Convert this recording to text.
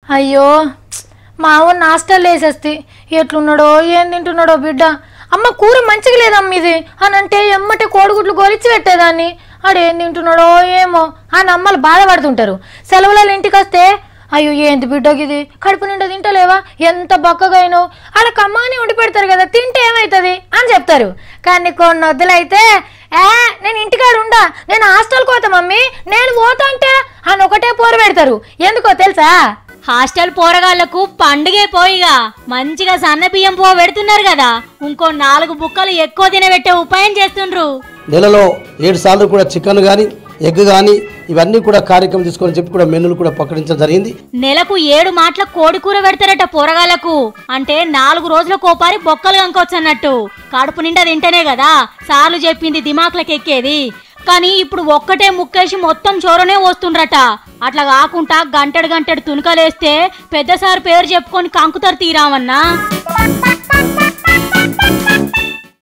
అయ్యో మా అవ్వ హాస్టల్లో వేసేస్తే ఎట్లున్నాడో ఏం తింటున్నాడో బిడ్డ అమ్మ కూర మంచిగా లేదమ్మ ఇది అని అంటే ఎమ్మటే కోడిగుడ్లు గోలిచ్చి పెట్టేదాన్ని ఆడు ఏం తింటున్నాడో ఏమో అని అమ్మలు బాధపడుతుంటారు సెలవులలో ఇంటికి వస్తే అయ్యో ఏంటి బిడ్డకి ఇది కడుపు నిండా తింటలేవా ఎంత బక్కగా అయినావు ఆడ కమ్మగానే ఉండి పెడతారు కదా తింటే ఏమవుతుంది అని చెప్తారు కానీ కొన్ని వద్దులైతే ఏ నేను ఇంటికాడ ఉండా నేను హాస్టల్కి పోతా మమ్మీ నేను పోతా అంటే అని ఒకటే పోరు పెడతారు ఎందుకో తెలుసా హాస్టల్ పోరగాళ్లకు పండుగే పోయిగా మంచిగా సన్న బియ్యం పో పెడుతున్నారు కదా ఇంకో నాలుగు బుక్కలు ఎక్కువ తినబెట్టే ఉపాయం చేస్తుండ్రు నెలలో ఏడు సార్లు కూడా చికెన్ కానీ ఎగ్ కానీ ఇవన్నీ కూడా కార్యక్రమం తీసుకొని చెప్పి కూడా మెనులు కూడా ప్రకటించడం జరిగింది నెలకు ఏడు మాటల కోడి కూర పెడతారట పోరగాళ్లకు అంటే నాలుగు రోజుల కోపారి బొక్కలు కంకొచ్చు అన్నట్టు కడుపు నిండా తింటేనే కదా సార్లు చెప్పింది దిమాక్లకు ఎక్కేది కానీ ఇప్పుడు ఒక్కటే ముక్కేసి మొత్తం చోరనే వస్తుండ్రట అట్లా కాకుండా గంటడు గంటడు తునకలేస్తే పెద్ద సార్ పేరు చెప్పుకొని కంకుతారు తీరామన్నా